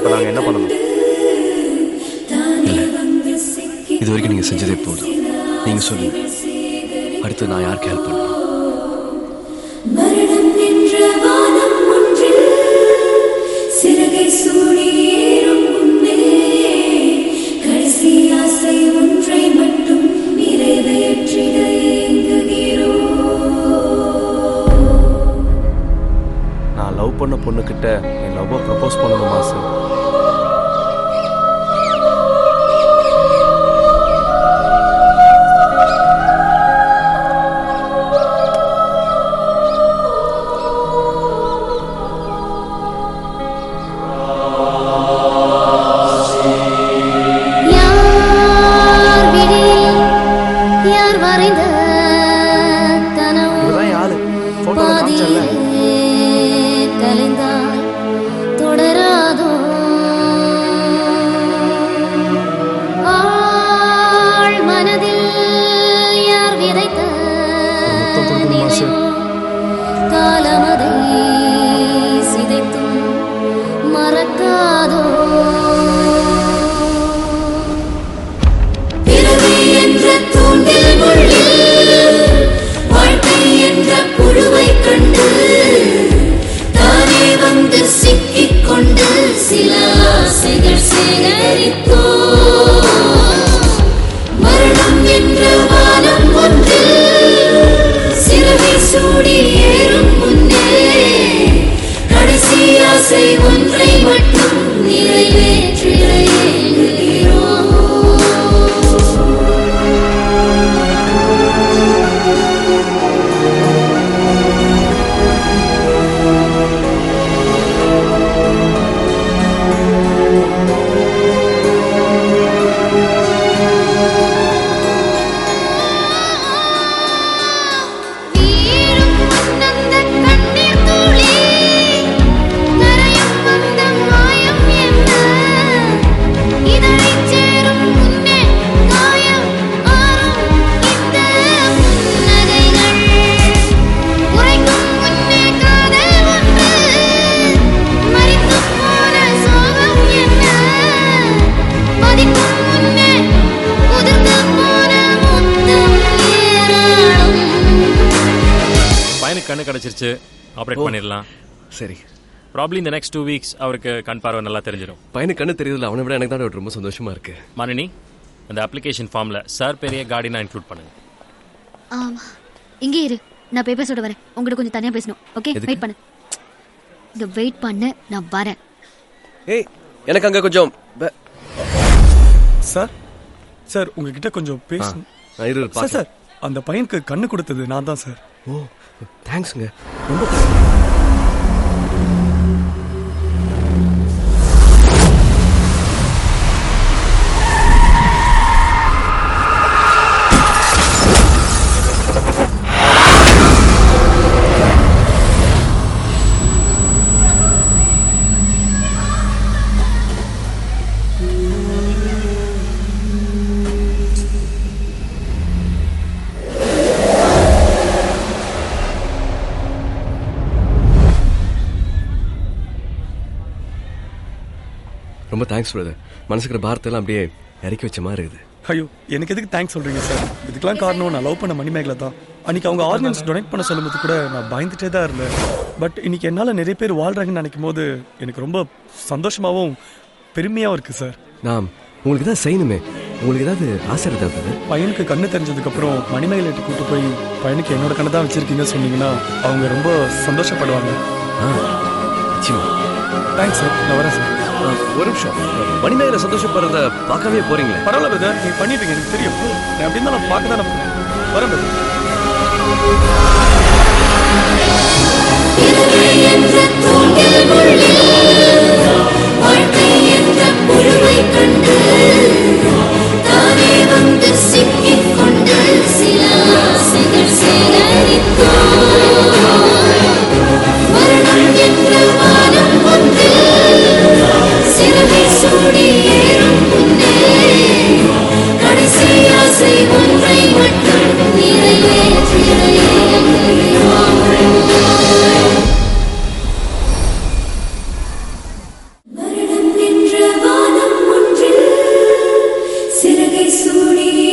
இப்போ நாங்கள் என்ன பண்ணணும் இல்லை இது வரைக்கும் நீங்கள் செஞ்சதே போதும் நீங்கள் சொல்லுங்க அடுத்து நான் யாருக்கு ஹெல்ப் பண்ணணும் மரணம் என்ற வானம் ஒன்றில் சிறகை சூடி ஏறும் முன்னே கடைசி ஆசை ஒன்றை மட்டும் நிறைவேற்றிட ஏங்குகிறோம் நான் லவ் பண்ண பொண்ணுக்கிட்ட என் லவ்வை ப்ரப்போஸ் பண்ணணும் மாசு யார் விழியில் யார் வரைந்த கனவு இவதான் யாரு போட்டோல காமிச்சல பாதியிலே கலைந்தால் தொடராதோ ஆள் மனதில் யார் விதைத்த முத்தம் கொடுக்கணும் மாசு. நினைவோ காலமதை சிதைத்தும் மறக்காதோ பிறவி என்ற தூண்டில் முள்ளில் வாழ்க்கை என்ற புழுவை கண்டு தானே வந்து சிக்கிக் கொண்டு சில ஆசைகள் சேகரித்தோ மரணம் என்ற வானம் ஒன்று சிறகை சூடி ஏறும் முன்னே கடைசி ஆசை ஒன்றை மட்டும் நிறைவேற்றிட ஏங்குகிறோம் வீழும் மன்னந்த கண்ணீர் துளி கரையும் வந்த மாயம் என்ன இதழைச் சேரும் முன்னே காயம் ஆறும் இந்த புன்னகைகள் உரைக்கும் முன்னே காதல் ஒன்று மறித்துப் போன சோகம் என்ன மதிக்கும் முன்னே உதிர்ந்து போன முத்தம் ஏராளம் பையனுக்கு கண்ணு கிடச்சிருச்சு ஆப்ரேட் பண்ணிடலாம் சரி ப்ராப்ளி இந்த நெக்ஸ்ட் டூ வீக்ஸ் அவருக்கு கண் பார்வை நல்லா தெரிஞ்சிடும் பையனுக்கு கண்ணு தெரியுதுல அவனை விட எனக்கு தான் ரொம்ப சந்தோஷமா இருக்கு மணினி அந்த அப்ளிகேஷன் ஃபார்மில் சார் பெரிய கார்டினா இன்க்ளூட் பண்ணுங்க ஆமா இங்கே இரு நான் பேப்பர்ஸோட வரேன் உங்ககிட்ட கொஞ்சம் தனியா பேசணும் ஓகே எதுக்கு? வெயிட் பண்ணு இங்க வெயிட் பண்ணு நான் வரேன் ஏய் எனக்கு அங்க கொஞ்சம் ப- சார் சார் உங்ககிட்ட கொஞ்சம் பேசணும் நான் இரு சார் பார்க்கறேன். சார் அந்த பையனுக்கு கண்ணு கொடுத்தது நான் தான் சார் ஓ தேங்க்ஸ்ங்க ரொம்ப ரொம்ப தேங்க்ஸ் பிரதர் மனசுக்கிற பாரத்தெல்லாம் அப்படியே இறக்கி வச்ச மாதிரி இருக்குது ஐயோ எனக்கு எதுக்கு தேங்க்ஸ் சொல்றீங்க சார் இதுக்கெல்லாம் காரணம் நான் லவ் பண்ண மணிமேகலை தான் அன்னைக்கு அவங்க ஆர்கன்ஸ் டொனேட் பண்ண சொல்லும்போது கூட நான் பயந்துட்டே தான் இருந்தேன் பட் இன்னைக்கு என்னால நிறைய பேர் வாழ்றாங்கன்னு நினைக்கும் போது எனக்கு ரொம்ப சந்தோஷமாவும் பெருமையாவும் இருக்கு சார் நான் உங்களுக்கு தான் செய்யணுமே உங்களுக்கு ஏதாவது ஆசை இருக்கா பிரதர் பையனுக்கு கண்ணு தெரிஞ்சதுக்கு அப்புறம் மணிமேகலை கூட்டு போய் பையனுக்கு என்னோட கண்ணு தான் வச்சிருக்கீங்க சொன்னீங்கன்னா அவங்க ரொம்ப சந்தோஷப்படுவாங்க ஆ நிச்சயமா தேங்க்ஸ் சார் நான் வரேன் சார் ஆ, ஒரு நிமிஷம் மணிமேகலை சந்தோஷப்படுறத பார்க்கவே போறீங்களே பரவாயில்ல பிரதர் நீங்க பண்ணிட்டீங்க எனக்கு தெரியும் நான் எப்படி இருந்தாலும் பார்க்க தானே போறேன் வரேன் பிரதர் என்ற தூண்டில் முள்ளில் வாழ்க்கை என்ற புழுவை கண்டு தானே வந்து சிக்கிக் கொண்டு சில ஆசைகள் சேகரித்தோம் மரணம் என்ற வானம் ஒன்றில் சிறகை சூடி ஏறும் முன்னே கடைசி ஆசை ஒன்றை மட்டும் நிறைவேற்றிட சூடி